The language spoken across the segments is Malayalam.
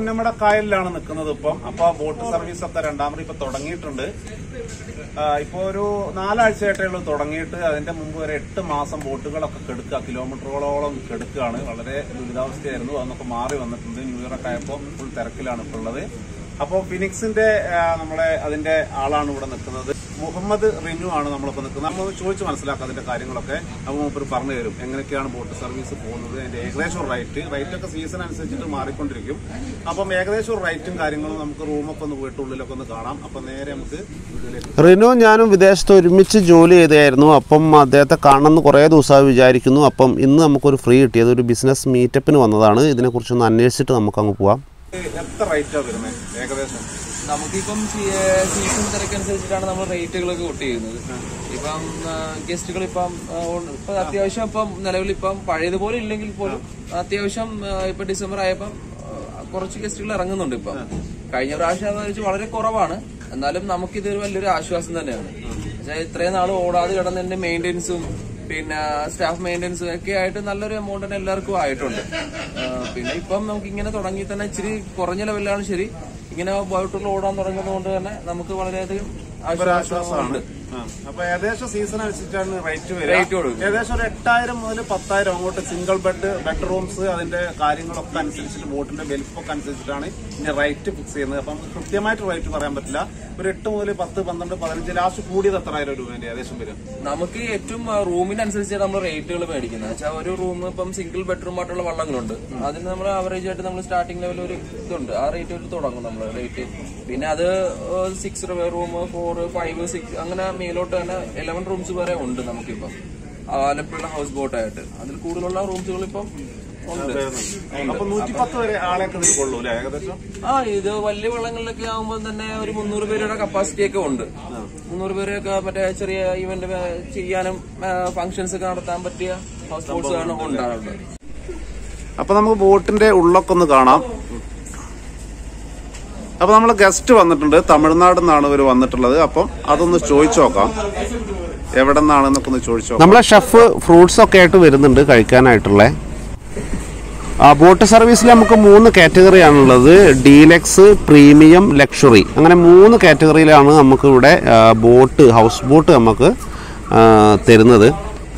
പൊന്നമട കായലിലാണ് നിൽക്കുന്നത് ഇപ്പം അപ്പൊ ബോട്ട് സർവീസ് ഒക്കെ രണ്ടാമത് ഇപ്പൊ തുടങ്ങിയിട്ടുണ്ട് ആ, ഇപ്പൊ ഒരു നാലാഴ്ചയായിട്ടേ ഉള്ളൂ തുടങ്ങിയിട്ട് അതിന്റെ മുമ്പ് വരെ എട്ട് മാസം ബോട്ടുകളൊക്കെ കെടുക്കുക കിലോമീറ്ററുകളോളം കെടുക്കുകയാണ് വളരെ ദുരിതാവസ്ഥയായിരുന്നു അതൊക്കെ മാറി വന്നിട്ടുണ്ട് ന്യൂ ഇയർ ഒക്കെ ആയപ്പോൾ ഫുൾ തിരക്കിലാണ് ഇപ്പോൾ ഉള്ളത് അപ്പോൾ ഫിനിക്സിന്റെ ആ, നമ്മളെ അതിന്റെ ആളാണ് ഇവിടെ നിൽക്കുന്നത് മുഹമ്മദ് റിനു ആണ് നമ്മളിപ്പോൾ നിൽക്കുന്നത് നമ്മൾ ചോദിച്ച് മനസ്സിലാക്കാം അതിന്റെ കാര്യങ്ങളൊക്കെ അപ്പോൾ മൂപ്പർ പറഞ്ഞു തരും എങ്ങനെയൊക്കെയാണ് ബോട്ട് സർവീസ് പോകുന്നത് അതിന്റെ ഏകദേശം ഒരു റേറ്റ് റേറ്റ് ഒക്കെ സീസൺ അനുസരിച്ചിട്ട് മാറിക്കൊണ്ടിരിക്കും അപ്പം ഏകദേശം ഒരു റേറ്റും കാര്യങ്ങളും നമുക്ക് റൂമൊക്കെ ഒന്ന് വീട്ടുള്ളിലൊക്കെ ഒന്ന് കാണാം അപ്പം നേരെ നമുക്ക് വീട്ടിലേക്ക് റിനു ഞാനും വിദേശത്ത് ഒരുമിച്ച് ജോലി ചെയ്തായിരുന്നു അപ്പം അദ്ദേഹത്തെ കാണണമെന്ന് കുറേ ദിവസമായി വിചാരിക്കുന്നു അപ്പം ഇന്ന് നമുക്കൊരു ഫ്രീ കിട്ടിയത് ഒരു ബിസിനസ് മീറ്റപ്പിന് വന്നതാണ് ഇതിനെക്കുറിച്ചൊന്ന് അന്വേഷിച്ചിട്ട് നമുക്കങ്ങ് പോവാം എത്ര റേറ്റാണ് വരുന്നത് ഏകദേശം നമുക്കിപ്പം സീസൺ തിരക്കനുസരിച്ചിട്ടാണ് നമ്മൾ റേറ്റുകളൊക്കെ കൊട്ട് ചെയ്യുന്നത് ഇപ്പം ഗസ്റ്റുകൾ ഇപ്പം ആ, ഉണ്ട്. ഇപ്പൊ അത്യാവശ്യം ഇപ്പം നിലവിൽ ഇപ്പം പഴയതുപോലെ ഇല്ലെങ്കിൽ പോലും അത്യാവശ്യം ആ, ഇപ്പൊ ഡിസംബർ ആയപ്പം ആ, കുറച്ച് ഗസ്റ്റുകൾ ഇറങ്ങുന്നുണ്ട് ഇപ്പം കഴിഞ്ഞ പ്രാവശ്യം അപേക്ഷിച്ച് വളരെ കുറവാണ് എന്നാലും നമുക്കിതൊരു വലിയൊരു ആശ്വാസം തന്നെയാണ് എന്നുവെച്ചാൽ ഇത്രയും നാൾ ഓടാതെ കിടന്നതിന്റെ മെയിൻ്റെനൻസും പിന്നെ സ്റ്റാഫ് മെയിൻ്റെനൻസും ഒക്കെ ആയിട്ട് നല്ലൊരു എമൗണ്ട് തന്നെ എല്ലാവർക്കും ആയിട്ടുണ്ട് ആ, പിന്നെ ഇപ്പം നമുക്ക് ഇങ്ങനെ തുടങ്ങി തന്നെ ഇച്ചിരി കുറഞ്ഞ ലെവലിലാണ് ശരി ഇങ്ങനെ ബോട്ടുകൾ ഓടാൻ തുടങ്ങുന്നത് കൊണ്ട് തന്നെ നമുക്ക് വളരെയധികം ആശ്വാസമുണ്ട് ആ. അപ്പൊ ഏകദേശം സീസൺ അനുസരിച്ചാണ് റേറ്റ് വരിക Rate കൊടുക്കും. ഏകദേശം ഒരു എട്ടായിരം മുതൽ പത്തായിരം അങ്ങോട്ട് സിംഗിൾ ബെഡ് ബെഡ്റൂംസ് അതിന്റെ കാര്യങ്ങളൊക്കെ അനുസരിച്ചിട്ട് ബോട്ടിന്റെ വലിപ്പമൊക്കെ അനുസരിച്ചിട്ടാണ് ഇനി റേറ്റ് ഫിക്സ് ചെയ്യുന്നത് അപ്പം കൃത്യമായിട്ട് റേറ്റ് പറയാൻ പറ്റില്ല ഒരു എട്ട് മുതൽ പത്ത് പന്ത്രണ്ട് പതിനഞ്ച് ലാസ്റ്റ് കൂടിയത് എത്രായിരം രൂപേന്റെ ഏകദേശം വരും നമുക്ക് ഏറ്റവും ആ, റൂമിനനുസരിച്ചാണ് നമ്മൾ റേറ്റുകൾ മേടിക്കുന്നത് വെച്ചാൽ ഒരു റൂം ഇപ്പം സിംഗിൾ ബെഡ്റൂം ആയിട്ടുള്ള വള്ളങ്ങളുണ്ട് അതിന് നമ്മൾ ആവറേജ് ആയിട്ട് നമ്മൾ സ്റ്റാർട്ടിംഗ് ലെവൽ ഒരു ഇതുണ്ട് ആ റേറ്റ് ഒരു തുടങ്ങും നമ്മൾ റേറ്റ് പിന്നെ അത് സിക്സ് റൂം ഫോർ ഫൈവ് സിക്സ് അങ്ങനെ മേലോട്ട് തന്നെ ഇലവൻ റൂംസ് വരെ ഉണ്ട് നമുക്കിപ്പം ആലപ്പുഴ ഹൗസ് ബോട്ടായിട്ട് അതിൽ കൂടുതലുള്ള റൂംസുകൾ ഇപ്പം ഉണ്ട് അപ്പൊ നൂറ്റി പത്ത് വരെ ആളെയൊക്കെ ഇതിൽ കൊള്ളൂ അല്ലെ ഏകദേശം ആ ഇത് വലിയ വള്ളങ്ങളിലൊക്കെ ആകുമ്പോൾ തന്നെ ഒരു മുന്നൂറ് പേരുടെ കപ്പാസിറ്റി ഒക്കെ ഉണ്ട് മുന്നൂറ് പേരെയൊക്കെ മറ്റേ ചെറിയ ഇവന്റ് ചെയ്യാനും ഫംഗ്ഷൻസ് ഒക്കെ നടത്താൻ പറ്റിയ ഹൗസ് ബോട്ട്സ് ആണ് ഉണ്ടാകുന്നത് അപ്പൊ നമുക്ക് ബോട്ടിന്റെ ഉള്ളൊക്കെ ഒന്ന് കാണാം അപ്പൊ നമ്മൾ ഗസ്റ്റ് വന്നിട്ടുണ്ട് തമിഴ്നാട് നിന്നാണ് ഇവർ വന്നിട്ടുള്ളത് അപ്പം അതൊന്ന് ചോദിച്ചു നോക്കാം എവിടെ നിന്നാണെന്നൊക്കെ ഒന്ന് ചോദിച്ചു നോക്കാം നമ്മളെ ഷെഫ് ഫ്രൂട്ട്സ് ഒക്കെ ആയിട്ട് വരുന്നുണ്ട് കഴിക്കാനായിട്ടുള്ള ആ, ബോട്ട് സർവീസിൽ നമുക്ക് മൂന്ന് കാറ്റഗറിയാണുള്ളത് ഡീലക്സ് പ്രീമിയം ലക്ഷറി അങ്ങനെ മൂന്ന് കാറ്റഗറിയിലാണ് നമുക്ക് ഇവിടെ ആ, ബോട്ട് ഹൗസ് ബോട്ട് നമുക്ക് ആ, തരുന്നത്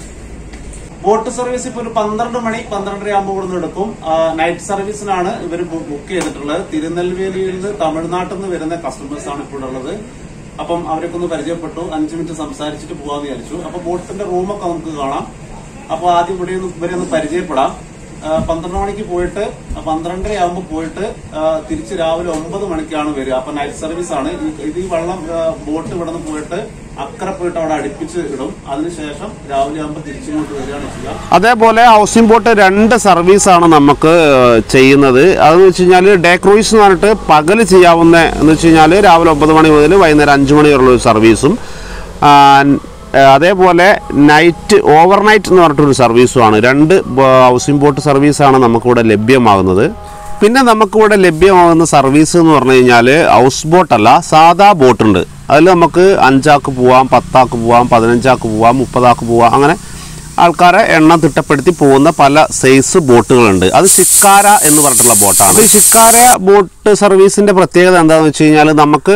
ബോട്ട് സർവീസ് ഇപ്പൊ ഒരു പന്ത്രണ്ട് മണി പന്ത്രണ്ടര ആകുമ്പോൾ ഇവിടുന്ന് എടുക്കും ആ, നൈറ്റ് സർവീസിനാണ് ഇവർ ബുക്ക് ചെയ്തിട്ടുള്ളത് തിരുനെൽവേലിയിൽ നിന്ന് തമിഴ്നാട്ടിൽ നിന്ന് വരുന്ന കസ്റ്റമേഴ്സ് ആണ് ഇപ്പോൾ ഉള്ളത് അപ്പം അവരൊക്കെ ഒന്ന് പരിചയപ്പെട്ടു അഞ്ചു മിനിറ്റ് സംസാരിച്ചിട്ട് പോകാന്ന് വിചാരിച്ചു അപ്പൊ ബോട്ടിന്റെ റൂമൊക്കെ നമുക്ക് കാണാം അപ്പൊ ആദ്യം ഇവിടെ ഒന്ന് ഇവരെ ഒന്ന് പരിചയപ്പെടാം ആ, പന്ത്രണ്ട് മണിക്ക് പോയിട്ട് ആ, പന്ത്രണ്ടര ആകുമ്പോൾ പോയിട്ട് ആ, തിരിച്ച് രാവിലെ ഒമ്പത് മണിക്കാണ് വരിക അപ്പൊ നൈറ്റ് സർവീസ് ആണ് ഈ- ഇത് ഈ വെള്ളം ആ, ബോട്ട് ഇവിടെ നിന്ന് പോയിട്ട് അക്കരെ പോയിട്ട് അവിടെ അടുപ്പിച്ച് ഇടും അതിനുശേഷം രാവിലെ ആകുമ്പോൾ തിരിച്ചിങ്ങോട്ട് വരികയാണ് ചെയ്യുക അതേപോലെ ഹൗസിംഗ് ബോട്ട് രണ്ട് സർവീസാണ് നമുക്ക് ഏഹ്, ചെയ്യുന്നത് അതെന്ന് വെച്ച് കഴിഞ്ഞാൽ ഡേ ക്രൂയിസ് എന്ന് പറഞ്ഞിട്ട് പകൽ ചെയ്യാവുന്ന എന്ന് വെച്ച് കഴിഞ്ഞാൽ രാവിലെ ഒമ്പത് മണി മുതൽ വൈകുന്നേരം അഞ്ച് മണി വരെയുള്ള ഒരു സർവീസും ആ, ഏഹ്, അതേപോലെ നൈറ്റ് ഓവർനൈറ്റ് എന്ന് പറഞ്ഞിട്ടൊരു സർവീസുമാണ് രണ്ട് ബ- ഹൗസിംഗ് ബോട്ട് സർവീസാണ് നമുക്കിവിടെ ലഭ്യമാകുന്നത് പിന്നെ നമുക്കിവിടെ ലഭ്യമാകുന്ന സർവീസ് എന്ന് പറഞ്ഞു കഴിഞ്ഞാൽ ഹൗസ് ബോട്ടല്ല സാധാ ബോട്ടുണ്ട് അതിൽ നമുക്ക് അഞ്ചാക്ക് പോവാം പത്താക്ക് പോവാം പതിനഞ്ചാക്ക് പോവാം മുപ്പതാക്ക് പോവാം അങ്ങനെ ആൾക്കാരെ എണ്ണം തിട്ടപ്പെടുത്തി പോകുന്ന പല സൈസ് ബോട്ടുകളുണ്ട് അത് ശിക്കാര എന്ന് പറഞ്ഞിട്ടുള്ള ബോട്ടാണ് ഈ ശിക്കാര ബോട്ട് സർവീസിന്റെ പ്രത്യേകത എന്താണെന്ന് വെച്ച് കഴിഞ്ഞാൽ നമുക്ക്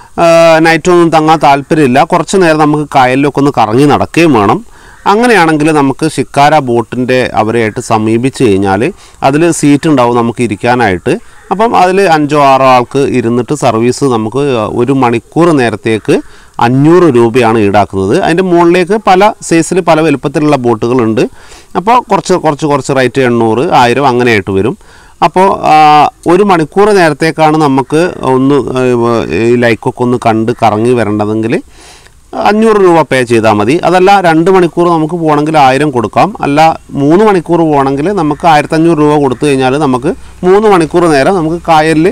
നൈറ്റ് ഒന്നും തങ്ങാൻ താല്പര്യമില്ല കുറച്ച് നേരം നമുക്ക് കായലിലൊക്കെ ഒന്ന് കറങ്ങി നടക്കുകയും വേണം അങ്ങനെയാണെങ്കിൽ നമുക്ക് ശിക്കാര ബോട്ടിൻ്റെ അവരെയായിട്ട് സമീപിച്ച് കഴിഞ്ഞാൽ അതിൽ സീറ്റ് ഉണ്ടാവും നമുക്ക് ഇരിക്കാനായിട്ട് അപ്പം അതിൽ അഞ്ചോ ആറോ ആൾക്ക് ഇരുന്നിട്ട് സർവീസ് നമുക്ക് ഒരു മണിക്കൂർ നേരത്തേക്ക് അഞ്ഞൂറ് രൂപയാണ് ഈടാക്കുന്നത് അതിൻ്റെ മുകളിലേക്ക് പല സൈസിൽ പല വലുപ്പത്തിലുള്ള ബോട്ടുകളുണ്ട് അപ്പോൾ കുറച്ച് കുറച്ച് കുറച്ച് റേറ്റ് എണ്ണൂറ് ആയിരം അങ്ങനെയായിട്ട് വരും അപ്പോൾ ആ, ഒരു മണിക്കൂർ നേരത്തേക്കാണ് നമുക്ക് ഒന്ന് ആ, ഈ ലൈക്കൊക്കെ ഒന്ന് കണ്ട് കറങ്ങി വരേണ്ടതെങ്കിൽ അഞ്ഞൂറ് രൂപ പേ ചെയ്താൽ മതി അതല്ല രണ്ട് മണിക്കൂർ നമുക്ക് പോകണമെങ്കിൽ ആയിരം കൊടുക്കാം അല്ല മൂന്ന് മണിക്കൂർ പോകണമെങ്കിൽ നമുക്ക് ആയിരത്തഞ്ഞൂറ് രൂപ കൊടുത്തു കഴിഞ്ഞാൽ നമുക്ക് മൂന്ന് മണിക്കൂർ നേരം നമുക്ക് കായലിൽ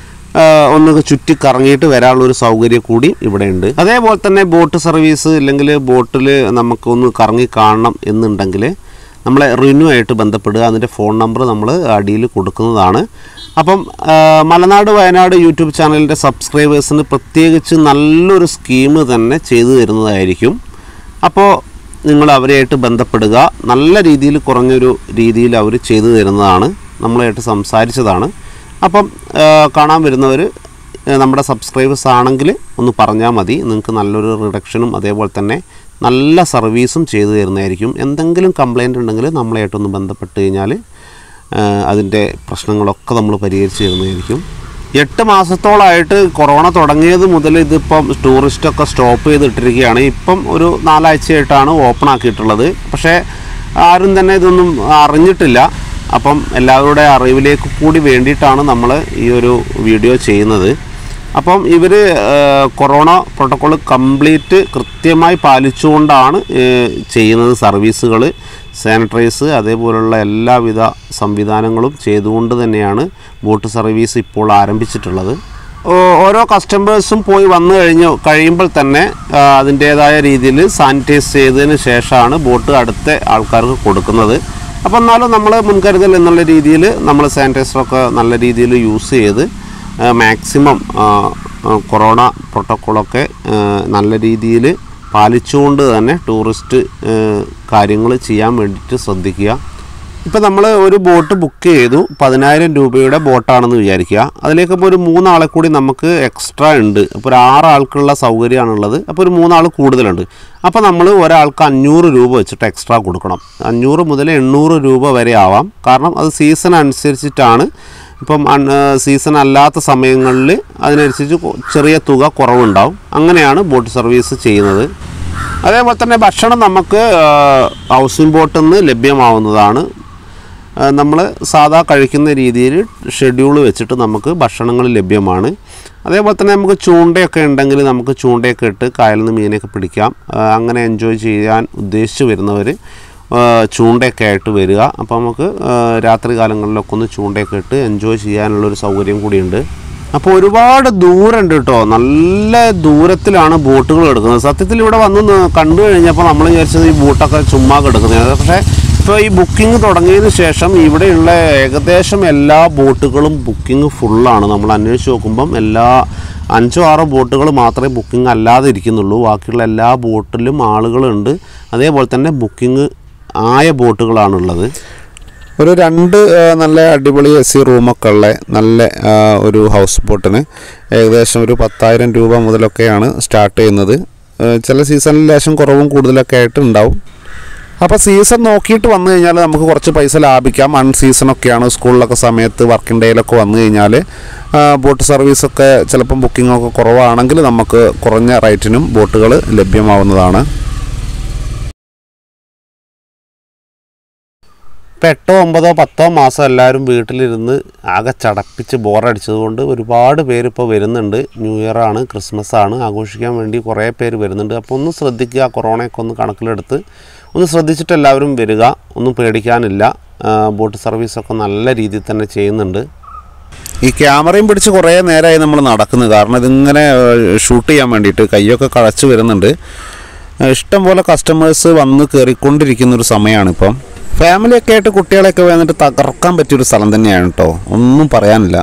ഒന്ന് ചുറ്റി കറങ്ങിയിട്ട് വരാനുള്ള ഒരു സൗകര്യം കൂടി ഇവിടെ ഉണ്ട് അതേപോലെ തന്നെ ബോട്ട് സർവീസ് ഇല്ലെങ്കിൽ ബോട്ടിൽ നമുക്കൊന്ന് കറങ്ങി കാണണം എന്നുണ്ടെങ്കിൽ നമ്മളെ റിന്യൂ ആയിട്ട് ബന്ധപ്പെടുക അതിൻ്റെ ഫോൺ നമ്പർ നമ്മൾ അടിയിൽ കൊടുക്കുന്നതാണ് അപ്പം ആ, മലനാട് വയനാട് യൂട്യൂബ് ചാനലിൻ്റെ സബ്സ്ക്രൈബേഴ്സിന് പ്രത്യേകിച്ച് നല്ലൊരു സ്കീം തന്നെ ചെയ്തു തരുന്നതായിരിക്കും അപ്പോൾ നിങ്ങൾ അവരെയായിട്ട് ബന്ധപ്പെടുക നല്ല രീതിയിൽ കുറഞ്ഞൊരു രീതിയിൽ അവർ ചെയ്തു തരുന്നതാണ് നമ്മളായിട്ട് സംസാരിച്ചതാണ് അപ്പം ആ, കാണാൻ വരുന്നവർ നമ്മുടെ സബ്സ്ക്രൈബേഴ്സ് ആണെങ്കിൽ ഒന്ന് പറഞ്ഞാൽ മതി നിങ്ങൾക്ക് നല്ലൊരു റിഡക്ഷനും അതേപോലെ തന്നെ നല്ല സർവീസും ചെയ്തു തരുന്നതായിരിക്കും എന്തെങ്കിലും കംപ്ലൈൻ്റ് ഉണ്ടെങ്കിൽ നമ്മളായിട്ടൊന്ന് ബന്ധപ്പെട്ട് കഴിഞ്ഞാൽ അതിൻ്റെ പ്രശ്നങ്ങളൊക്കെ നമ്മൾ പരിഹരിച്ച് തരുന്നതായിരിക്കും എട്ട് മാസത്തോളമായിട്ട് കൊറോണ തുടങ്ങിയത് മുതൽ ഇതിപ്പം ടൂറിസ്റ്റൊക്കെ സ്റ്റോപ്പ് ചെയ്തിട്ടിരിക്കുകയാണ് ഇപ്പം ഒരു നാലാഴ്ചയായിട്ടാണ് ഓപ്പൺ ആക്കിയിട്ടുള്ളത് പക്ഷേ ആരും തന്നെ ഇതൊന്നും അറിഞ്ഞിട്ടില്ല അപ്പം എല്ലാവരുടെ അറിവിലേക്ക് കൂടി വേണ്ടിയിട്ടാണ് നമ്മൾ ഈ ഒരു വീഡിയോ ചെയ്യുന്നത് അപ്പം ഇവർ കൊറോണ പ്രോട്ടോക്കോൾ കംപ്ലീറ്റ് കൃത്യമായി പാലിച്ചുകൊണ്ടാണ് ഏഹ്, ചെയ്യുന്നത് സർവീസുകൾ സാനിറ്റൈസ് അതേപോലുള്ള എല്ലാവിധ സംവിധാനങ്ങളും ചെയ്തുകൊണ്ട് തന്നെയാണ് ബോട്ട് സർവീസ് ഇപ്പോൾ ആരംഭിച്ചിട്ടുള്ളത് ഓ- ഓരോ കസ്റ്റമേഴ്സും പോയി വന്നു കഴിഞ്ഞ് കഴിയുമ്പോൾ തന്നെ ആ, അതിൻ്റേതായ രീതിയിൽ സാനിറ്റൈസ് ചെയ്തതിന് ശേഷമാണ് ബോട്ട് അടുത്ത ആൾക്കാർക്ക് കൊടുക്കുന്നത് അപ്പം എന്നാലും നമ്മൾ മുൻകരുതൽ എന്നുള്ള രീതിയിൽ നമ്മൾ സാനിറ്റൈസറൊക്കെ നല്ല രീതിയിൽ യൂസ് ചെയ്ത് മാക്സിമം കൊറോണ പ്രോട്ടോക്കോളൊക്കെ ആ, നല്ല രീതിയിൽ പാലിച്ചുകൊണ്ട് തന്നെ ടൂറിസ്റ്റ് കാര്യങ്ങൾ ചെയ്യാൻ വേണ്ടിയിട്ട് ശ്രദ്ധിക്കുക ഇപ്പം നമ്മൾ ഒരു ബോട്ട് ബുക്ക് ചെയ്തു പതിനായിരം രൂപയുടെ ബോട്ടാണെന്ന് വിചാരിക്കുക അതിലേക്ക് ഇപ്പോൾ ഒരു മൂന്നാളെ കൂടി നമുക്ക് എക്സ്ട്രാ ഉണ്ട് അപ്പോൾ ഒരു ആറ് ആൾക്കുള്ള സൗകര്യമാണുള്ളത് അപ്പോൾ ഒരു മൂന്നാൾ കൂടുതലുണ്ട് അപ്പോൾ നമ്മൾ ഒരാൾക്ക് അഞ്ഞൂറ് രൂപ വെച്ചിട്ട് എക്സ്ട്രാ കൊടുക്കണം അഞ്ഞൂറ് മുതൽ എണ്ണൂറ് രൂപ വരെ ആവാം കാരണം അത് സീസൺ അനുസരിച്ചിട്ടാണ് ഇപ്പം അൺ- ഏഹ് സീസൺ അല്ലാത്ത സമയങ്ങളിൽ അതിനനുസരിച്ച് കൊ- ചെറിയ തുക കുറവുണ്ടാവും അങ്ങനെയാണ് ബോട്ട് സർവീസ് ചെയ്യുന്നത് അതേപോലെ തന്നെ ഭക്ഷണം നമുക്ക് ഏഹ്, ഹൗസിംഗ് ബോട്ടിൽ നിന്ന് ലഭ്യമാവുന്നതാണ് നമ്മൾ സാധാ കഴിക്കുന്ന രീതിയിൽ ഷെഡ്യൂൾ വെച്ചിട്ട് നമുക്ക് ഭക്ഷണങ്ങൾ ലഭ്യമാണ് അതേപോലെ തന്നെ നമുക്ക് ചൂണ്ടയൊക്കെ ഉണ്ടെങ്കിൽ നമുക്ക് ചൂണ്ടയൊക്കെ ഇട്ട് കായലിൽ നിന്ന് മീനൊക്കെ പിടിക്കാം ആ, അങ്ങനെ എൻജോയ് ചെയ്യാൻ ഉദ്ദേശിച്ച് വരുന്നവർ ചൂണ്ടയൊക്കെ ആയിട്ട് വരിക അപ്പോൾ നമുക്ക് ആ, രാത്രി കാലങ്ങളിലൊക്കെ ഒന്ന് ചൂണ്ടയൊക്കെ ഇട്ട് എൻജോയ് ചെയ്യാനുള്ളൊരു സൗകര്യം കൂടിയുണ്ട് അപ്പോൾ ഒരുപാട് ദൂരമുണ്ട് കേട്ടോ നല്ല ദൂരത്തിലാണ് ബോട്ടുകൾ എടുക്കുന്നത് സത്യത്തിൽ ഇവിടെ വന്ന് ന- കണ്ടു കഴിഞ്ഞപ്പോൾ നമ്മൾ വിചാരിച്ചത് ഈ ബോട്ടൊക്കെ ചുമ്മാ കിടക്കുന്നത് പക്ഷേ ഇപ്പോൾ ഈ ബുക്കിംഗ് തുടങ്ങിയതിന് ശേഷം ഇവിടെയുള്ള ഏകദേശം എല്ലാ ബോട്ടുകളും ബുക്കിംഗ് ഫുള്ളാണ് നമ്മൾ അന്വേഷിച്ച് നോക്കുമ്പം എല്ലാ അഞ്ചോ ആറോ ബോട്ടുകൾ മാത്രമേ ബുക്കിംഗ് അല്ലാതെ ഇരിക്കുന്നുള്ളൂ ബാക്കിയുള്ള എല്ലാ ബോട്ടിലും ആളുകളുണ്ട് അതേപോലെ തന്നെ ബുക്കിംഗ് ആയ ബോട്ടുകളാണുള്ളത് ഒരു രണ്ട് ആ, നല്ല അടിപൊളി എ സി റൂമൊക്കെ ഉള്ള നല്ല ആ, ഒരു ഹൗസ് ബോട്ടിന് ഏകദേശം ഒരു പത്തായിരം രൂപ മുതലൊക്കെയാണ് സ്റ്റാർട്ട് ചെയ്യുന്നത് ആ, ചില സീസണിൽ ലേശം കുറവും കൂടുതലൊക്കെ ആയിട്ട് ഉണ്ടാവും അപ്പോൾ സീസൺ നോക്കിയിട്ട് വന്നു കഴിഞ്ഞാൽ നമുക്ക് കുറച്ച് പൈസ ലാഭിക്കാം അൺ സീസണൊക്കെയാണ് സ്കൂളിലൊക്കെ സമയത്ത് വർക്കിംഗ് ഡേയിലൊക്കെ വന്നു കഴിഞ്ഞാൽ ആ, ബോട്ട് സർവീസൊക്കെ ചിലപ്പം ബുക്കിങ്ങൊക്കെ കുറവാണെങ്കിൽ നമുക്ക് കുറഞ്ഞ റേറ്റിനും ബോട്ടുകൾ ലഭ്യമാവുന്നതാണ് ഇപ്പം എട്ടോ ഒമ്പതോ പത്തോ മാസം എല്ലാവരും വീട്ടിലിരുന്ന് ആകെ ചടപ്പിച്ച് ബോറടിച്ചതുകൊണ്ട് ഒരുപാട് പേര് ഇപ്പോൾ വരുന്നുണ്ട് ന്യൂ ഇയർ ആണ് ക്രിസ്മസ് ആണ് ആഘോഷിക്കാൻ വേണ്ടി കുറേ പേര് വരുന്നുണ്ട് അപ്പോൾ ഒന്ന് ശ്രദ്ധിക്കുക കൊറോണയൊക്കെ ഒന്ന് കണക്കിലെടുത്ത് ഒന്ന് ശ്രദ്ധിച്ചിട്ട് എല്ലാവരും വരിക ഒന്നും പേടിക്കാനില്ല ആ, ബോട്ട് സർവീസൊക്കെ നല്ല രീതിയിൽ തന്നെ ചെയ്യുന്നുണ്ട് ഈ ക്യാമറയും പിടിച്ച് കുറേ നേരമായി നമ്മൾ നടക്കുന്നത് കാരണം ഇതിങ്ങനെ ഷൂട്ട് ചെയ്യാൻ വേണ്ടിയിട്ട് കൈയൊക്കെ കഴച്ച് വരുന്നുണ്ട് ഇഷ്ടം പോലെ കസ്റ്റമേഴ്സ് വന്ന് കയറിക്കൊണ്ടിരിക്കുന്ന ഒരു സമയമാണ് ഇപ്പം ഫാമിലിയൊക്കെ ആയിട്ട് കുട്ടികളെയൊക്കെ വന്നിട്ട് തകർക്കാൻ പറ്റിയൊരു സ്ഥലം തന്നെയാണ് കേട്ടോ ഒന്നും പറയാനില്ല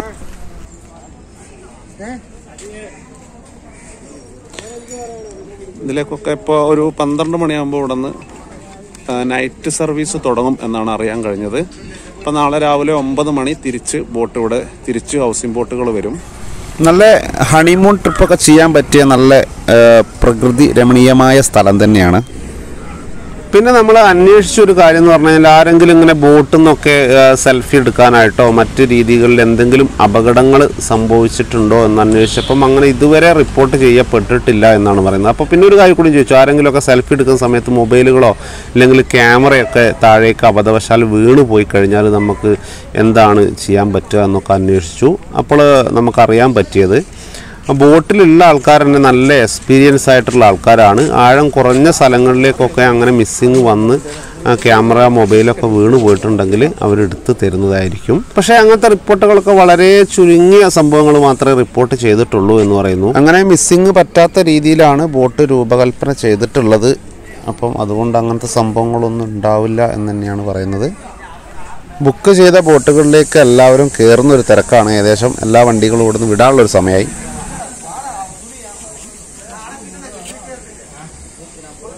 ഇതിലേക്കൊക്കെ ഇപ്പോൾ ഒരു പന്ത്രണ്ട് മണിയാകുമ്പോൾ ഇവിടെ നിന്ന് നൈറ്റ് സർവീസ് തുടങ്ങും എന്നാണ് അറിയാൻ കഴിഞ്ഞത് അപ്പോൾ നാളെ രാവിലെ ഒമ്പത് മണി തിരിച്ച് ബോട്ട് ഇവിടെ തിരിച്ച് ഹൗസിംഗ് ബോട്ടുകൾ വരും നല്ല ഹണിമൂൺ ട്രിപ്പൊക്കെ ചെയ്യാൻ പറ്റിയ നല്ല ആ, പ്രകൃതി രമണീയമായ സ്ഥലം തന്നെയാണ് പിന്നെ നമ്മൾ അന്വേഷിച്ച ഒരു കാര്യം എന്ന് പറഞ്ഞു കഴിഞ്ഞാൽ ആരെങ്കിലും ഇങ്ങനെ ബോട്ടിൽ നിന്നൊക്കെ സെൽഫി എടുക്കാനായിട്ടോ മറ്റ് രീതികളിൽ എന്തെങ്കിലും അപകടങ്ങൾ സംഭവിച്ചിട്ടുണ്ടോ എന്ന് അന്വേഷിച്ചപ്പം അങ്ങനെ ഇതുവരെ റിപ്പോർട്ട് ചെയ്യപ്പെട്ടിട്ടില്ല എന്നാണ് പറയുന്നത് അപ്പോൾ പിന്നെ ഒരു കാര്യം കൂടി ചോദിച്ചു ആരെങ്കിലുമൊക്കെ സെൽഫി എടുക്കുന്ന സമയത്ത് മൊബൈലുകളോ അല്ലെങ്കിൽ ക്യാമറയൊക്കെ താഴേക്ക് അബദ്ധവശാൽ വീണ് പോയി കഴിഞ്ഞാൽ നമുക്ക് എന്താണ് ചെയ്യാൻ പറ്റുക എന്നൊക്കെ അന്വേഷിച്ചു അപ്പോൾ നമുക്കറിയാൻ പറ്റിയത് ബോട്ടിലുള്ള ആൾക്കാർ തന്നെ നല്ല എക്സ്പീരിയൻസ് ആയിട്ടുള്ള ആൾക്കാരാണ് ആഴം കുറഞ്ഞ സ്ഥലങ്ങളിലേക്കൊക്കെ അങ്ങനെ മിസ്സിങ് വന്ന് ആ ക്യാമറ മൊബൈലൊക്കെ വീണ് പോയിട്ടുണ്ടെങ്കിൽ അവരെടുത്ത് തരുന്നതായിരിക്കും പക്ഷേ അങ്ങനത്തെ റിപ്പോർട്ടുകളൊക്കെ വളരെ ചുരുങ്ങിയ സംഭവങ്ങൾ മാത്രമേ റിപ്പോർട്ട് ചെയ്തിട്ടുള്ളൂ എന്ന് പറയുന്നു അങ്ങനെ മിസ്സിങ് പറ്റാത്ത രീതിയിലാണ് ബോട്ട് രൂപകൽപ്പന ചെയ്തിട്ടുള്ളത് അപ്പം അതുകൊണ്ട് അങ്ങനത്തെ സംഭവങ്ങളൊന്നും ഉണ്ടാവില്ല എന്ന് തന്നെയാണ് പറയുന്നത് ബുക്ക് ചെയ്ത ബോട്ടുകളിലേക്ക് എല്ലാവരും കയറുന്ന ഒരു തിരക്കാണ് ഏകദേശം എല്ലാ വണ്ടികളും ഇവിടുന്ന് വിടാനുള്ളൊരു സമയമായി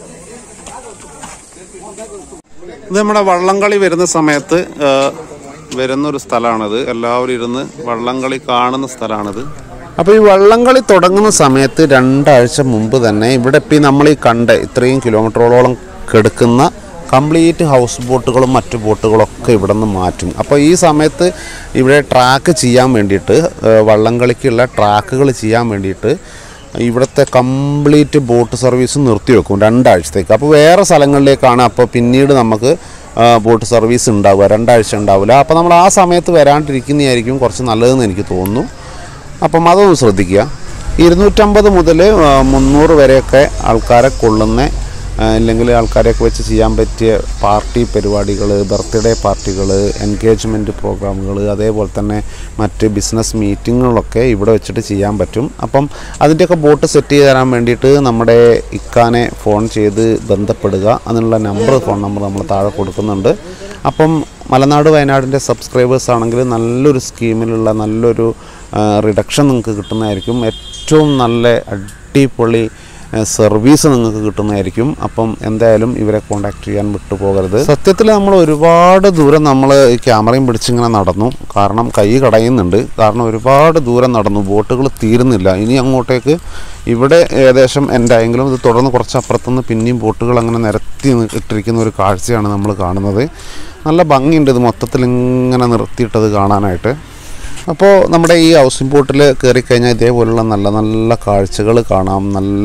ഇത് നമ്മുടെ വള്ളംകളി വരുന്ന സമയത്ത് ആ, വരുന്ന ഒരു സ്ഥലമാണിത് എല്ലാവരും ഇരുന്ന് വള്ളംകളി കാണുന്ന സ്ഥലമാണിത് അപ്പോൾ ഈ വള്ളംകളി തുടങ്ങുന്ന സമയത്ത് രണ്ടാഴ്ച മുമ്പ് തന്നെ ഇവിടെ ഇപ്പം നമ്മൾ ഈ കണ്ട ഇത്രയും കിലോമീറ്ററോളം കെടുക്കുന്ന കംപ്ലീറ്റ് ഹൗസ് ബോട്ടുകളും മറ്റു ബോട്ടുകളൊക്കെ ഇവിടെ നിന്ന് മാറ്റും അപ്പോൾ ഈ സമയത്ത് ഇവിടെ ട്രാക്ക് ചെയ്യാൻ വേണ്ടിയിട്ട് ഏഹ്, വള്ളംകളിക്കുള്ള ട്രാക്കുകൾ ചെയ്യാൻ വേണ്ടിയിട്ട് ഇവിടുത്തെ കംപ്ലീറ്റ് ബോട്ട് സർവീസ് നിർത്തിവെക്കും രണ്ടാഴ്ചത്തേക്ക് അപ്പോൾ വേറെ സ്ഥലങ്ങളിലേക്കാണ് അപ്പോൾ പിന്നീട് നമുക്ക് ആ, ബോട്ട് സർവീസ് ഉണ്ടാവുക രണ്ടാഴ്ച ഉണ്ടാവില്ല അപ്പോൾ നമ്മൾ ആ സമയത്ത് വരാണ്ടിരിക്കുന്നതായിരിക്കും കുറച്ച് നല്ലതെന്ന് എനിക്ക് തോന്നുന്നു അപ്പം അതൊന്ന് ശ്രദ്ധിക്കുക ഇരുന്നൂറ്റമ്പത് മുതൽ മുന്നൂറ് വരെയൊക്കെ ആൾക്കാരെ കൊള്ളുന്ന ആ, അല്ലെങ്കിൽ ആൾക്കാരെയൊക്കെ വെച്ച് ചെയ്യാൻ പറ്റിയ പാർട്ടി പരിപാടികൾ ബർത്ത്ഡേ പാർട്ടികൾ എൻഗേജ്മെൻറ്റ് പ്രോഗ്രാമുകൾ അതേപോലെ തന്നെ മറ്റ് ബിസിനസ് മീറ്റിങ്ങുകളൊക്കെ ഇവിടെ വെച്ചിട്ട് ചെയ്യാൻ പറ്റും അപ്പം അതിൻ്റെയൊക്കെ ബോട്ട് സെറ്റ് ചെയ്ത് തരാൻ വേണ്ടിയിട്ട് നമ്മുടെ ഇക്കാനെ ഫോൺ ചെയ്ത് ബന്ധപ്പെടുക അതിനുള്ള നമ്പർ ഫോൺ നമ്പർ നമ്മൾ താഴെ കൊടുക്കുന്നുണ്ട് അപ്പം മലനാട് വയനാടിൻ്റെ സബ്സ്ക്രൈബേഴ്സ് ആണെങ്കിൽ നല്ലൊരു സ്കീമിലുള്ള നല്ലൊരു റിഡക്ഷൻ നിങ്ങൾക്ക് കിട്ടുന്നതായിരിക്കും ഏറ്റവും നല്ല അടിപൊളി സർവീസ് നിങ്ങൾക്ക് കിട്ടുന്നതായിരിക്കും അപ്പം എന്തായാലും ഇവരെ കോൺടാക്ട് ചെയ്യാൻ വിട്ടുപോകരുത് സത്യത്തിൽ നമ്മൾ ഒരുപാട് ദൂരം നമ്മൾ ഈ ക്യാമറയും പിടിച്ചിങ്ങനെ നടന്നു കാരണം കൈ കടയുന്നുണ്ട് കാരണം ഒരുപാട് ദൂരം നടന്നു ബോട്ടുകൾ തീരുന്നില്ല ഇനി അങ്ങോട്ടേക്ക് ഇവിടെ ഏകദേശം എൻ്റെ ആയെങ്കിലും ഇത് തുടർന്ന് കുറച്ച് അപ്പുറത്തുനിന്ന് പിന്നെയും ബോട്ടുകൾ അങ്ങനെ നിരത്തി നി- ഇട്ടിരിക്കുന്ന ഒരു കാഴ്ചയാണ് നമ്മൾ കാണുന്നത് നല്ല ഭംഗിയുണ്ട് ഇത് മൊത്തത്തിൽ ഇങ്ങനെ നിർത്തിയിട്ടത് കാണാനായിട്ട് അപ്പോൾ നമ്മുടെ ഈ ഹൗസിംഗ് ബോട്ടിൽ കയറിക്കഴിഞ്ഞാൽ ഇതേപോലുള്ള നല്ല നല്ല കാഴ്ചകൾ കാണാം നല്ല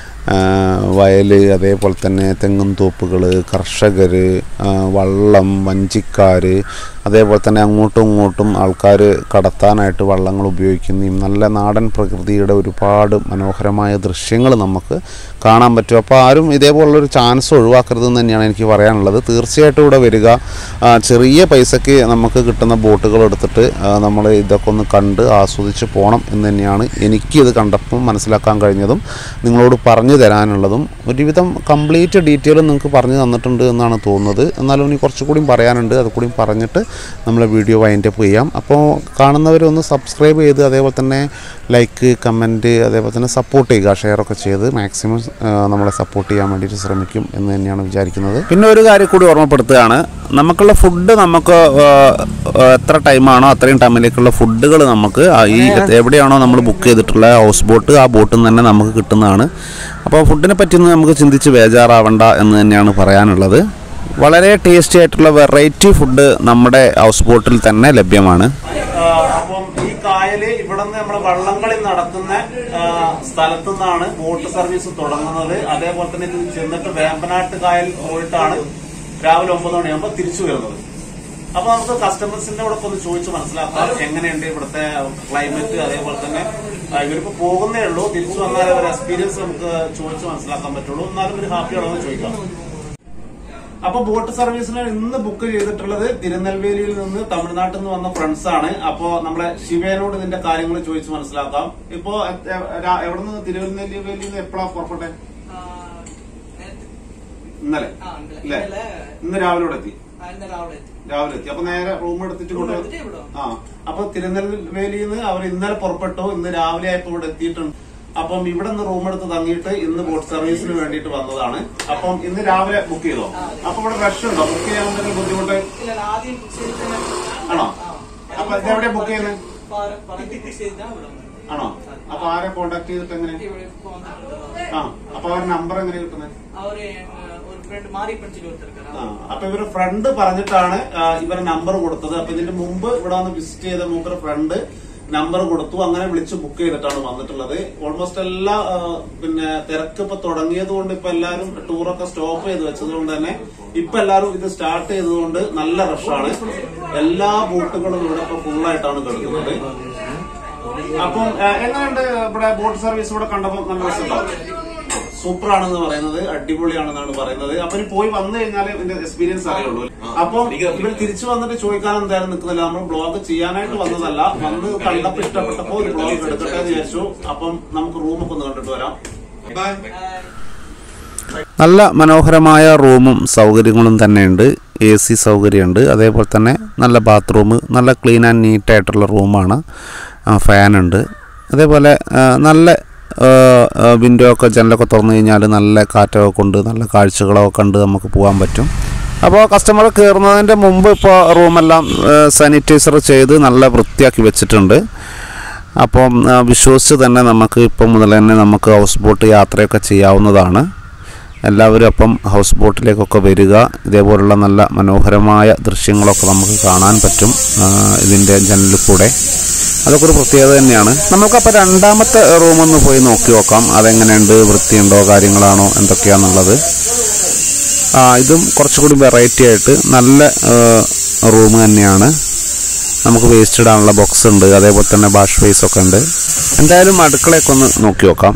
വയൽ അതേപോലെ തന്നെ തെങ്ങും തോപ്പുകൾ കർഷകർ വള്ളം വഞ്ചിക്കാർ അതേപോലെ തന്നെ അങ്ങോട്ടും ഇങ്ങോട്ടും ആൾക്കാർ കടത്താനായിട്ട് വള്ളങ്ങൾ ഉപയോഗിക്കുന്നതും നല്ല നാടൻ പ്രകൃതിയുടെ ഒരുപാട് മനോഹരമായ ദൃശ്യങ്ങൾ നമുക്ക് കാണാൻ പറ്റും അപ്പോൾ ആരും ഇതേപോലുള്ളൊരു ചാൻസ് ഒഴിവാക്കരുതെന്ന് തന്നെയാണ് എനിക്ക് പറയാനുള്ളത് തീർച്ചയായിട്ടും ഇവിടെ വരിക ആ, ചെറിയ പൈസയ്ക്ക് നമുക്ക് കിട്ടുന്ന ബോട്ടുകൾ എടുത്തിട്ട് നമ്മൾ ഇതൊക്കെ ഒന്ന് കണ്ട് ആസ്വദിച്ച് പോകണം എന്ന് തന്നെയാണ് എനിക്കിത് കണ്ടപ്പോൾ മനസ്സിലാക്കാൻ കഴിഞ്ഞതും നിങ്ങളോട് പറഞ്ഞു തരാനുള്ളതും ഒരുവിധം കംപ്ലീറ്റ് ഡീറ്റെയിലും നിങ്ങൾക്ക് പറഞ്ഞു തന്നിട്ടുണ്ട് എന്നാണ് തോന്നുന്നത് എന്നാലും ഇനി കുറച്ചുകൂടി പറയാനുണ്ട് അത് കൂടി പറഞ്ഞിട്ട് നമ്മളെ വീഡിയോ വൈൻഡപ്പ് ചെയ്യാം അപ്പോൾ കാണുന്നവരൊന്ന് സബ്സ്ക്രൈബ് ചെയ്ത് അതേപോലെ തന്നെ ലൈക്ക് കമൻറ്റ് അതേപോലെ തന്നെ സപ്പോർട്ട് ചെയ്യുക ഷെയറൊക്കെ ചെയ്ത് മാക്സിമം നമ്മളെ സപ്പോർട്ട് ചെയ്യാൻ വേണ്ടിയിട്ട് ശ്രമിക്കും എന്ന് തന്നെയാണ് വിചാരിക്കുന്നത് പിന്നെ ഒരു കാര്യം കൂടി ഓർമ്മപ്പെടുത്തുകയാണ് നമുക്കുള്ള ഫുഡ് നമുക്ക് ആ, ആ, എത്ര ടൈമാണോ അത്രയും ടൈമിലേക്കുള്ള ഫുഡുകൾ നമുക്ക് ആ ഈ എവിടെയാണോ നമ്മൾ ബുക്ക് ചെയ്തിട്ടുള്ള ഹൗസ് ബോട്ട് ആ ബോട്ടിൽ നിന്ന് തന്നെ നമുക്ക് കിട്ടുന്നതാണ് അപ്പോൾ ഫുഡിനെ പറ്റിയൊന്നും നമുക്ക് ചിന്തിച്ച് ബേജാറാവണ്ട എന്ന് തന്നെയാണ് പറയാനുള്ളത് വളരെ ടേസ്റ്റി ആയിട്ടുള്ള വെറൈറ്റി ഫുഡ് നമ്മുടെ ഹൗസ് ബോട്ടിൽ തന്നെ ലഭ്യമാണ് ആ, അപ്പം ഈ കായല് ഇവിടെ നിന്ന് നമ്മൾ വള്ളംകളി നടത്തുന്ന ആ, സ്ഥലത്തു നിന്നാണ് ബോട്ട് സർവീസ് തുടങ്ങുന്നത് അതേപോലെ തന്നെ ഇത് ചെന്നിട്ട് വേമ്പനാട്ട് കായൽ പോയിട്ടാണ് രാവിലെ ഒമ്പത് മണിയാകുമ്പോൾ തിരിച്ചു വരുന്നത് അപ്പൊ നമുക്ക് കസ്റ്റമേഴ്സിന്റെ കൂടെ ഒന്ന് ചോദിച്ച് മനസ്സിലാക്കാം എങ്ങനെയുണ്ട് ഇവിടുത്തെ ക്ലൈമറ്റ് അതേപോലെ തന്നെ ആ, ഇവരിപ്പോ പോകുന്നേ ഉള്ളൂ തിരിച്ചു വന്നാലേ ഒരു എക്സ്പീരിയൻസ് നമുക്ക് ചോദിച്ച് മനസ്സിലാക്കാൻ പറ്റുള്ളൂ എന്നാലും ഒരു ഹാപ്പി ആണോ എന്ന് ചോദിക്കാം അപ്പൊ ബോട്ട് സർവീസിന് ഇന്ന് ബുക്ക് ചെയ്തിട്ടുള്ളത് തിരുനെൽവേലിയിൽ നിന്ന് തമിഴ്നാട്ടിൽ നിന്ന് വന്ന ഫ്രണ്ട്സ് ആണ് അപ്പോ നമ്മളെ ശിവേനോട് ഇതിന്റെ കാര്യങ്ങൾ ചോദിച്ച് മനസ്സിലാക്കാം ഇപ്പോ എവിടെ നിന്ന് തിരുനെൽവേലിയിൽ നിന്ന് എപ്പോഴാ പുറപ്പെട്ടെ ഇന്നലെ അല്ലേ ഇന്ന് രാവിലെ ഇവിടെ എത്തി രാവിലെ എത്തി അപ്പൊ നേരെ റൂം എടുത്തിട്ട് കൊണ്ട് ആ അപ്പൊ തിരുനെൽവേലിയിൽ നിന്ന് അവർ ഇന്നലെ പുറപ്പെട്ടു ഇന്ന് രാവിലെ ആയപ്പോ ഇവിടെ എത്തിയിട്ടുണ്ട് അപ്പം ഇവിടെ നിന്ന് റൂം എടുത്ത് തങ്ങിയിട്ട് ഇന്ന് ബോട്ട് സർവീസിന് വേണ്ടിയിട്ട് വന്നതാണ് അപ്പം ഇന്ന് രാവിലെ ബുക്ക് ചെയ്തോ അപ്പൊ ഇവിടെ റഷ് ഉണ്ടോ ബുക്ക് ചെയ്യാൻ എന്തെങ്കിലും ബുദ്ധിമുട്ട് ആണോ അപ്പൊ ഇതെവിടെ ബുക്ക് ചെയ്യുന്നത് ആണോ അപ്പൊ ആരെ കോണ്ടാക്ട് ചെയ്തിട്ട് എങ്ങനെ ആ അപ്പൊ അവരുടെ നമ്പർ എങ്ങനെ കിട്ടുന്നത് அவரு அஹ், ஒரு ஃப்ரெண்ட் மாரி பஞ்சில் ஒருத்தர் இருக்காரு ആ, അപ്പൊ ഇവര് ഫ്രണ്ട് പറഞ്ഞിട്ടാണ് ആ, ഇവരെ നമ്പർ കൊടുത്തത് അപ്പൊ ഇതിന്റെ മുമ്പ് ഇവിടെ വന്ന് വിസിറ്റ് ചെയ്ത മൂപ്പര് ഫ്രണ്ട് നമ്പർ കൊടുത്തു അങ്ങനെ വിളിച്ച് ബുക്ക് ചെയ്തിട്ടാണ് വന്നിട്ടുള്ളത് ഓൾമോസ്റ്റ് എല്ലാ ആ, പിന്നെ തിരക്ക് ഇപ്പൊ തുടങ്ങിയത് കൊണ്ട് ഇപ്പൊ എല്ലാരും ടൂറൊക്കെ സ്റ്റോപ്പ് ചെയ്ത് വെച്ചത് കൊണ്ട് തന്നെ ഇപ്പൊ എല്ലാരും ഇത് സ്റ്റാർട്ട് ചെയ്തതുകൊണ്ട് നല്ല റഷാണ് എല്ലാ ബോട്ടുകളും ഇവിടെ ഇപ്പൊ ഫുള്ളായിട്ടാണ് കിടക്കുന്നത് അപ്പം ആ, എങ്ങനെയുണ്ട് ഇവിടെ ബോട്ട് സർവീസ് ഇവിടെ കണ്ടപ്പോൾ നല്ല രസമുണ്ടാവും സൂപ്പർ ആണെന്ന് പറയുന്നത് അടിപൊളിയാണെന്നാണ് പറയുന്നത് അപ്പൊ ഇനി പോയി വന്നു കഴിഞ്ഞാൽ ഇതിന്റെ എക്സ്പീരിയൻസ് അറിയുള്ളൂ അപ്പം ഇവർ തിരിച്ചു വന്നിട്ട് ചോദിക്കാൻ എന്തായാലും നിൽക്കുന്നില്ല നമ്മൾ ബ്ലോഗ് ചെയ്യാനായിട്ട് വന്നതല്ല വന്ന് കണ്ടപ്പോ ഇഷ്ടപ്പെട്ടപ്പോ ഒരു ബ്ലോഗ് എടുക്കട്ടെ എന്ന് വിചാരിച്ചു അപ്പം നമുക്ക് റൂമൊക്കെ ഒന്ന് കണ്ടിട്ട് വരാം നല്ല മനോഹരമായ റൂമും സൗകര്യങ്ങളും തന്നെയുണ്ട് എ സി സൗകര്യമുണ്ട് അതേപോലെ തന്നെ നല്ല ബാത്റൂം നല്ല ക്ലീൻ ആൻഡ് നീറ്റായിട്ടുള്ള റൂമാണ് ഫാനുണ്ട് അതേപോലെ ആ, നല്ല വിൻഡോ ഒക്കെ ജനലൊക്കെ തുറന്നു കഴിഞ്ഞാൽ നല്ല കാറ്റൊക്കെ കൊണ്ട് നല്ല കാഴ്ചകളൊക്കെ കണ്ട് നമുക്ക് പോകാൻ പറ്റും അപ്പോൾ കസ്റ്റമർ കയറുന്നതിൻ്റെ മുമ്പ് ഇപ്പോൾ റൂമെല്ലാം സാനിറ്റൈസർ ചെയ്ത് നല്ല വൃത്തിയാക്കി വെച്ചിട്ടുണ്ട് അപ്പം ആ, വിശ്വസിച്ച് തന്നെ നമുക്ക് ഇപ്പം മുതൽ തന്നെ നമുക്ക് ഹൗസ് ബോട്ട് യാത്രയൊക്കെ ചെയ്യാവുന്നതാണ് എല്ലാവരും അപ്പം ഹൗസ് ബോട്ടിലേക്കൊക്കെ വരിക ഇതേപോലുള്ള നല്ല മനോഹരമായ ദൃശ്യങ്ങളൊക്കെ നമുക്ക് കാണാൻ പറ്റും ആ, ഇതിൻ്റെ ജനലിൽ കൂടെ അതൊക്കെ ഒരു പ്രത്യേകത തന്നെയാണ് നമുക്കപ്പോൾ രണ്ടാമത്തെ റൂമൊന്ന് പോയി നോക്കി നോക്കാം അതെങ്ങനെയുണ്ട് വൃത്തിയുണ്ടോ കാര്യങ്ങളാണോ എന്തൊക്കെയാണെന്നുള്ളത് ആ ഇതും കുറച്ചുകൂടി വെറൈറ്റി ആയിട്ട് നല്ല റൂം തന്നെയാണ് നമുക്ക് വേസ്റ്റ് ഇടാനുള്ള ബോക്സ് ഉണ്ട് അതേപോലെ തന്നെ വാഷ് ബേസ് ഒക്കെ ഉണ്ട് എന്തായാലും അടുക്കളയൊക്കെ ഒന്ന് നോക്കി നോക്കാം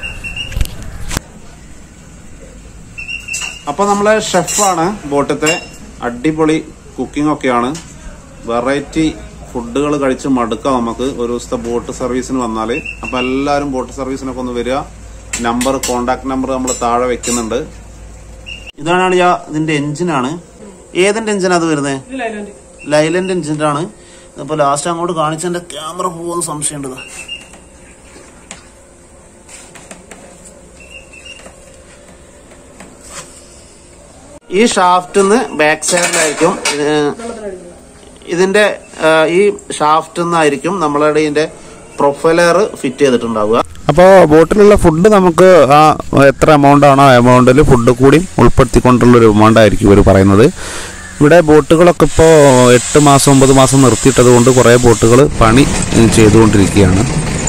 അപ്പൊ നമ്മളെ ഷെഫാണ് ബോട്ടത്തെ അടിപൊളി കുക്കിംഗ് ഒക്കെയാണ് വെറൈറ്റി ഫുഡുകൾ കഴിച്ച് മടുക്കാം നമുക്ക് ഒരു ദിവസത്തെ ബോട്ട് സർവീസിന് വന്നാല് അപ്പൊ എല്ലാവരും ബോട്ട് സർവീസിനൊക്കെ ഒന്ന് വരിക നമ്പർ കോണ്ടാക്ട് നമ്പർ നമ്മൾ താഴെ വെക്കുന്നുണ്ട് ഇതാണ് ഞാൻ ഇതിന്റെ എഞ്ചിനാണ് ഏതിന്റെ എഞ്ചിനാ അത് വരുന്നത് ലൈലന്റ് എഞ്ചിന്റെ ആണ് ഇപ്പൊ ലാസ്റ്റ് അങ്ങോട്ട് കാണിച്ച എന്റെ ക്യാമറ പോകുന്ന സംശയമുണ്ട് ഇതാ. ഈ ഷാഫ്റ്റിന്ന് ബാക്ക് സൈഡിലായിരിക്കും ഇതിന്റെ ആ, ഈ ഷാഫ്റ്റിൽ നിന്നായിരിക്കും നമ്മളുടെ ഇതിന്റെ പ്രൊഫൈലർ ഫിറ്റ് ചെയ്തിട്ടുണ്ടാവുക അപ്പോൾ ബോട്ടിലുള്ള ഫുഡ് നമുക്ക് ആ എത്ര എമൗണ്ട് ആണോ ആ എമൗണ്ടിൽ ഫുഡ് കൂടി ഉൾപ്പെടുത്തിക്കൊണ്ടുള്ളൊരു എമൗണ്ട് ആയിരിക്കും ഇവർ പറയുന്നത് ഇവിടെ ബോട്ടുകളൊക്കെ ഇപ്പോൾ എട്ട് മാസം ഒമ്പത് മാസം നിർത്തിയിട്ടത് കൊണ്ട് കുറേ ബോട്ടുകൾ പണി ഉം, ചെയ്തുകൊണ്ടിരിക്കുകയാണ്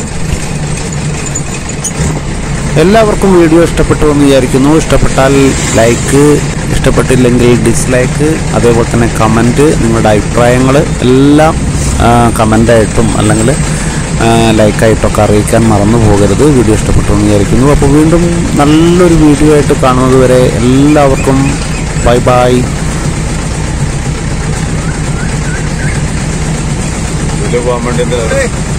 എല്ലാവർക്കും വീഡിയോ ഇഷ്ടപ്പെട്ടു എന്ന് വിചാരിക്കുന്നു ഇഷ്ടപ്പെട്ടാൽ ലൈക്ക് ഇഷ്ടപ്പെട്ടില്ലെങ്കിൽ ഡിസ്ലൈക്ക് അതേപോലെ തന്നെ കമൻറ്റ് നിങ്ങളുടെ അഭിപ്രായങ്ങൾ എല്ലാം കമൻ്റായിട്ടും അല്ലെങ്കിൽ ലൈക്കായിട്ടൊക്കെ അറിയിക്കാൻ മറന്നു പോകരുത് വീഡിയോ ഇഷ്ടപ്പെട്ടു എന്ന് വിചാരിക്കുന്നു അപ്പോൾ വീണ്ടും നല്ലൊരു വീഡിയോ ആയിട്ട് കാണുന്നത് വരെ എല്ലാവർക്കും ബൈ ബൈ പോകാൻ വേണ്ടി